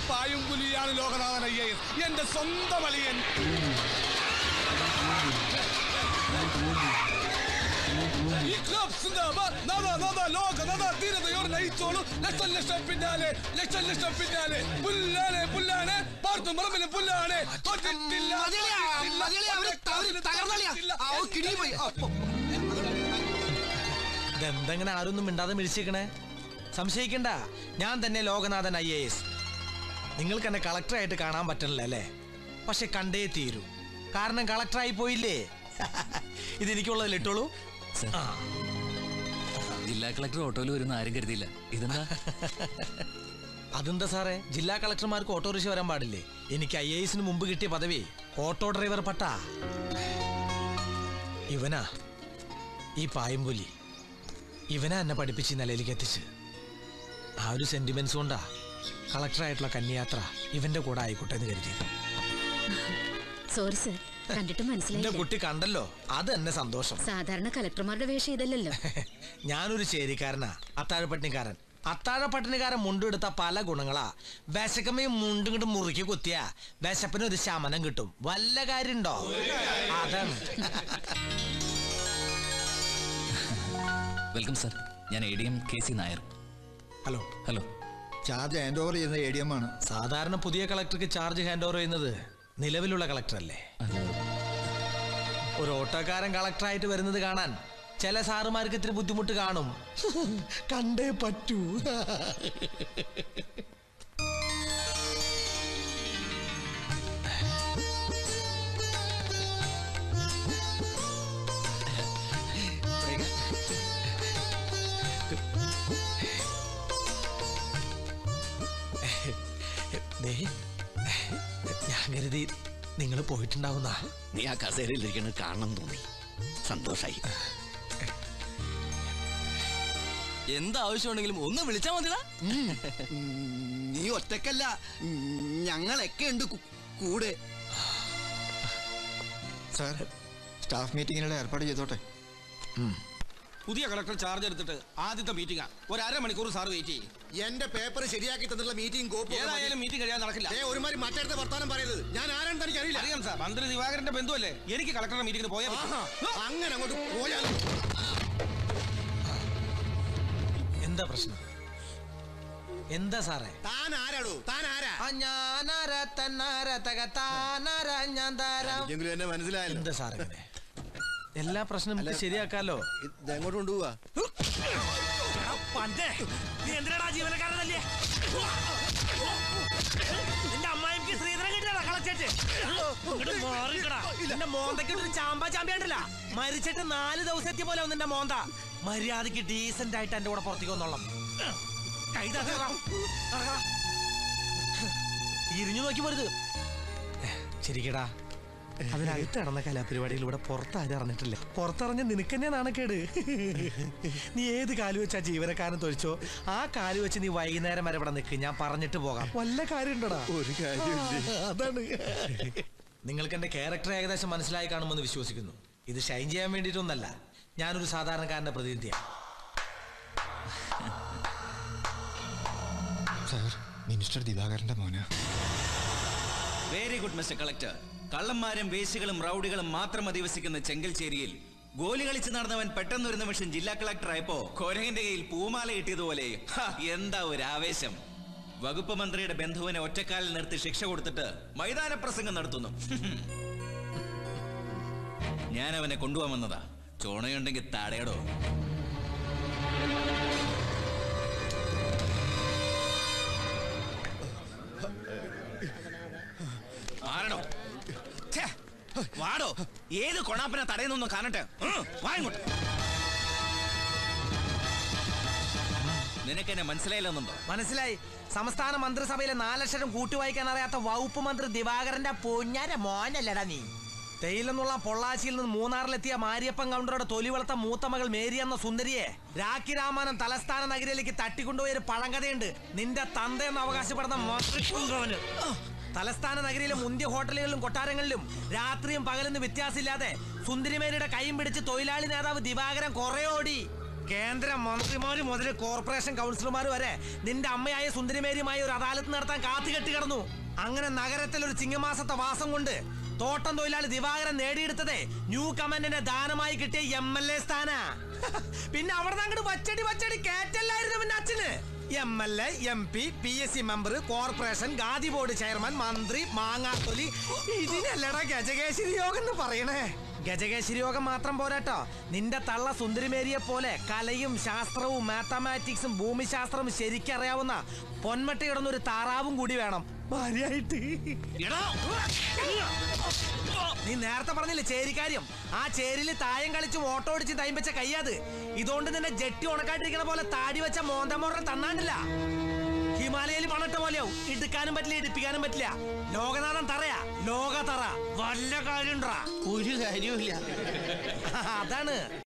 പായും പുലിയാണ് ലോകനാഥൻ I S എന്റെ സ്വന്തം അളിയൻ ഇൻക്ലാബ് സിന്ദാബാദ് നദ നദ ലോക നദ ധീരതയോടെ നയിച്ചോളൂ ലക്ഷം ലക്ഷം പിന്നാലെ ലക്ഷം ലക്ഷം പിന്നാലെ പുല്ലാണ് പുല്ലാണ് പാർത്തും പറമ്പിലെ പുല്ലാണ് തൊട്ടിട്ടില്ല, മതിയളിയാ, തൊട്ടിട്ടില്ല, മതിയളിയാ, അവര് അവര് തകർന്നളിയാ. തൊട്ടിട്ടില്ല. ആ, ഓ, കിണി പോയി. ആ, പോ. ഇതെന്തെങ്ങനെ ആരൊന്നും മിണ്ടാതെ മിഴിച്ചേക്കണേ സംശയിക്കണ്ട ഞാൻ തന്നെ ലോകനാഥൻ ഐ എ എസ് നിങ്ങൾക്ക് എന്നെ കളക്ടറായിട്ട് കാണാൻ പറ്റണില്ല അല്ലേ പക്ഷെ കണ്ടേ തീരൂ കാരണം കളക്ടറായി പോയില്ലേ ഇതെനിക്കുള്ളത് ഇട്ടോളൂ സർ. ആ ജില്ലാ കളക്ടർ ഓട്ടോയിൽ വരുന്ന ആരും കരുതിയില്ല ഇതെന്താ അതെന്താ സാറേ ജില്ലാ കളക്ടർമാർക്ക് ഓട്ടോറിക്ഷ വരാൻ പാടില്ലേ എനിക്ക് ഐ എ എസിന് മുമ്പ് കിട്ടിയ പദവി ഓട്ടോ ഡ്രൈവർ പട്ടാ ഇവനാ ഈ പായമ്പുലി ഇവനാ എന്നെ പഠിപ്പിച്ച് ഈ നിലയിലേക്ക് എത്തിച്ച് ആ ഒരു സെന്റിമെന്റ്സ് കൊണ്ടാ കളക്ടറായിട്ടുള്ള കന്യാത്ര ഇവന്റെ കൂടെ ആയിക്കോട്ടെ എന്ന് കരുതിയത് സോറി സർ കണ്ടിട്ട് എന്റെ മനസ്സിലായില്ല കുട്ടി കണ്ടല്ലോ അത് എന്നെ സന്തോഷം സാധാരണ കലക്ടർമാരുടെ വേഷം ഇതല്ലല്ലോ ഞാനൊരു ചേരിക്കാരനാ അത്താഴപ്പട്ടിണിക്കാരൻ അത്താഴപ്പട്ടിണിക്കാരൻ മുണ്ടെടുത്ത പല ഗുണങ്ങളാ വിശക്കമ്മയും മുണ്ടും കിട്ടും മുറുക്കി കുത്തിയ വിശപ്പിന് ഒരു ശമനം കിട്ടും വല്ല കാര്യണ്ടോ അതാണ് വെൽക്കം സർ ഞാൻ A D M K C Nair hello hello charge hand over ചെയ്യുന്ന എ ഡി എം ആണ് സാധാരണ പുതിയ കളക്ടർക്ക് ചാർജ് ഹാൻഡ് ഓവർ ചെയ്യുന്നത് നിലവിലുള്ള കളക്ടർ അല്ലേ ഒരു ഓട്ടോക്കാരൻ കളക്ടറായിട്ട് വരുന്നത് കാണാൻ ചില സാറുമാർക്ക് ഇത്തിരി ബുദ്ധിമുട്ട് കാണും കണ്ടേ പറ്റൂ ദേ, ഞാൻ കരുതി നിങ്ങൾ പോയിട്ടുണ്ടാവുന്ന നീ ആ കസേരയിലിരിക്കുന്നത് കാണണം തോന്നി സന്തോഷായി എന്താവശ്യമുണ്ടെങ്കിലും ഒന്ന് വിളിച്ചാൽ മതിടാ നീ ഒറ്റക്കല്ല ഉം, ഞങ്ങളൊക്കെ ഉണ്ട് കു- കൂടെ സാർ സ്റ്റാഫ് മീറ്റിങ്ങിനുള്ള ഏർപ്പാട് ചെയ്തോട്ടെ പുതിയ കളക്ടർ ചാർജ് എടുത്തിട്ട് ആദ്യത്തെ മീറ്റിംഗാ ഒരു അരമണിക്കൂർ സാർ വെയിറ്റ് ചെയ്യും എന്റെ പേപ്പർ ശരിയാക്കി തന്നിട്ടുള്ള മീറ്റിംഗ് കോപ്പ് ഏതായാലും മീറ്റിംഗ് കഴിയാൻ നടക്കില്ല ഒരുമാതിരി മറ്റടുത്ത വർത്താനം പറയുന്നത് ഞാൻ ആരാണെന്ന് തനിക്ക് അറിയില്ല അറിയാം സാർ മന്ത്രി ദിവാകരന്റെ ബന്ധുവല്ലേ എനിക്ക് കളക്ടറുടെ മീറ്റിംഗിന് പോയാൽ ആഹാ, അങ്ങനെ അങ്ങോട്ട് പോയാൽ എന്താ പ്രശ്നം എന്താ സാറേ താൻ ആരാടോ താൻ ആരാ ആ ഞാനാര തന്നാര തക താനാര ഞാൻ താരാം എങ്കിലും എന്നെ മനസ്സിലായല്ലോ എന്താ സാറേ ഇങ്ങനെ? എല്ലാ പ്രശ്നം നമുക്ക് ശരിയാക്കാലോ ഇത് എങ്ങോട്ട് കൊണ്ടുപോവാ നീ എന്തിനാടാ ജീവനക്കാരനല്ലേ നിന്റെ അമ്മായിക്ക് ശ്രീധരൻ കിട്ടിയടാ കളച്ചേറ്റ് ഇങ്ങോട്ട് മാറിക്കടാ നിന്റെ മോന്തയ്ക്ക് ഒരു ചാമ്പ ചാമ്പ്യാണ്ടല്ല മരിച്ചിട്ട് നാല് ദിവസം എത്തിയ പോലെ നിന്റെ മോന്ത മര്യാദക്ക് ഡീസന്റ് ആയിട്ട് എന്റെ കൂടെ പുറത്തേക്ക് വന്നോളാം കൈ തകർക്കാം. ഇറങ്ങടാ. തിരിഞ്ഞു നോക്കി പോരുത് ശരിക്കടാ അതിനകത്ത് നടന്ന കലാപരിപാടികൾ ഇവിടെ പുറത്താരും അറിഞ്ഞിട്ടില്ല പുറത്തിറങ്ങി നിനക്ക് തന്നെ നാണക്കേട് നീ ഏത് കാല് വെച്ചാ ജീവനക്കാരൻ തൊഴിച്ചോ ആ കാല് വെച്ച് നീ വൈകുന്നേരം വരെ ഇവിടെ നിൽക്ക് ഞാൻ പറഞ്ഞിട്ട് പോകാം വല്ല കാര്യം ഉണ്ടോടാ ഒരു കാര്യമില്ല അതാണ് നിങ്ങൾക്ക് എന്റെ ക്യാരക്ടർ ഏകദേശം മനസ്സിലായി കാണുമെന്ന് വിശ്വസിക്കുന്നു ഇത് ഷൈൻ ചെയ്യാൻ വേണ്ടിയിട്ടൊന്നല്ല ഞാനൊരു സാധാരണക്കാരന്റെ പ്രതിനിധിയാണ് സാർ മിനിസ്റ്റർ ദിവാകരന്റെ മോന് വെരി ഗുഡ് മിസ്റ്റർ കളക്ടർ കള്ളന്മാരും വേശികളും റൗഡികളും മാത്രം അധിവസിക്കുന്ന ചെങ്കൽച്ചേരിയിൽ ഗോലി കളിച്ച് നടന്നവൻ പെട്ടെന്നൊരു നിമിഷം ജില്ലാ കളക്ടർ ആയപ്പോ കൊരങ്ങന്റെ കയ്യിൽ പൂമാല കിട്ടിയതുപോലെ ഹ, എന്താ ഒരു ആവേശം വകുപ്പ് മന്ത്രിയുടെ ബന്ധുവിനെ ഒറ്റക്കാലിൽ നിർത്തി ശിക്ഷ കൊടുത്തിട്ട് മൈതാന പ്രസംഗം നടത്തുന്നു ഞാൻ അവനെ കൊണ്ടുപോകാൻ വന്നതാ ചോണയുണ്ടെങ്കിൽ തടയടോ ആരണോ ഛേ, വാടോ ഏത് കൊണാപ്പനെ തടയുന്നൊന്ന് കാണട്ടെ ഉം, വാ ഇങ്ങോട്ട് നിനക്ക് എന്നെ മനസ്സിലായില്ലെന്നുണ്ടോ മനസ്സിലായി സംസ്ഥാന മന്ത്രിസഭയിലെ നാലക്ഷരം കൂട്ടുവായിക്കാൻ അറിയാത്ത വകുപ്പ് മന്ത്രി ദിവാകരന്റെ പൊഞ്ഞാര മോനല്ലടാ നീ തേയിലെന്നുള്ള പൊള്ളാച്ചിയിൽ നിന്ന് മൂന്നാറിലെത്തിയ മാരിയപ്പൻ കൗണ്ടറുടെ തൊലി വളർത്ത മൂത്ത മകൾ മേരി എന്ന സുന്ദരിയെ രാഖി രാമാനം തലസ്ഥാന നഗരിയിലേക്ക് തട്ടിക്കൊണ്ടുപോയ ഒരു പഴങ്കഥയുണ്ട് നിന്റെ തന്തയെന്ന് അവകാശപ്പെടുന്ന മന്ത്രിക്കുങ്കവന് തലസ്ഥാന നഗരിയിലെ മുന്തിയ ഹോട്ടലുകളിലും കൊട്ടാരങ്ങളിലും രാത്രിയും പകലെന്ന് വ്യത്യാസമില്ലാതെ സുന്ദരിമേരിയുടെ കൈയും പിടിച്ച് തൊഴിലാളി നേതാവ് ദിവാകരൻ കുറെ ഓടി കേന്ദ്ര മന്ത്രിമാര് മുതൽ കോർപ്പറേഷൻ കൗൺസിലർമാർ വരെ നിന്റെ അമ്മയായ സുന്ദരിമേരിയുമായി ഒരു അദാലത്ത് നടത്താൻ കാത്തുകെട്ടി കിടന്നു അങ്ങനെ നഗരത്തിൽ ഒരു ചിങ്ങമാസത്തെ വാസം കൊണ്ട് തോട്ടം തൊഴിലാളി ദിവാകരൻ നേടിയെടുത്തതേ ന്യൂ കമാൻഡിന്റെ ദാനമായി കിട്ടിയ എം എൽ എ സ്ഥാന പിന്നെ അവിടെ നിന്ന് അങ്ങോട്ട് വച്ചടി വച്ചടി കേറ്റല്ലായിരുന്നു പിന്നെ അച്ഛന് M L A M P P S C member corporation Khadi board chairman മന്ത്രി മാങ്ങാത്തൊലി ഇതിനല്ലടാ ഗജകേശ്വരി യോഗം എന്ന് പറയണേ ഗജകേശ്വരി യോഗം മാത്രം പോരാട്ടോ നിന്റെ തള്ള സുന്ദരിമേരിയെ പോലെ കലയും ശാസ്ത്രവും മാത്തമാറ്റിക്സും ഭൂമിശാസ്ത്രവും ശരിക്കറിയാവുന്ന പൊന്മട്ട കിടന്ന ഒരു താറാവും കൂടി വേണം ഭാര്യയായിട്ട് നീ നേരത്തെ പറഞ്ഞില്ലേ ചേരിക്കാര്യം ആ ചേരിയിൽ തായം കളിച്ചും ഓട്ടോ ഓടിച്ച് തൈം വെച്ച കയ്യാത് ഇതുകൊണ്ട് നിന്നെ ജെട്ടി ഉണക്കായിട്ടിരിക്കണ പോലെ താടി വെച്ച മോന്തമോറ തന്നാണ്ടില്ല ഹിമാലയയിൽ മണട്ട പോലെയാവും ഇടുക്കാനും പറ്റില്ല ഇടിപ്പിക്കാനും പറ്റില്ല ലോകനാഥൻ തറയാ ലോക തറ വല്ല കാര്യണ്ടാ ഒരു കാര്യമില്ല അതാണ്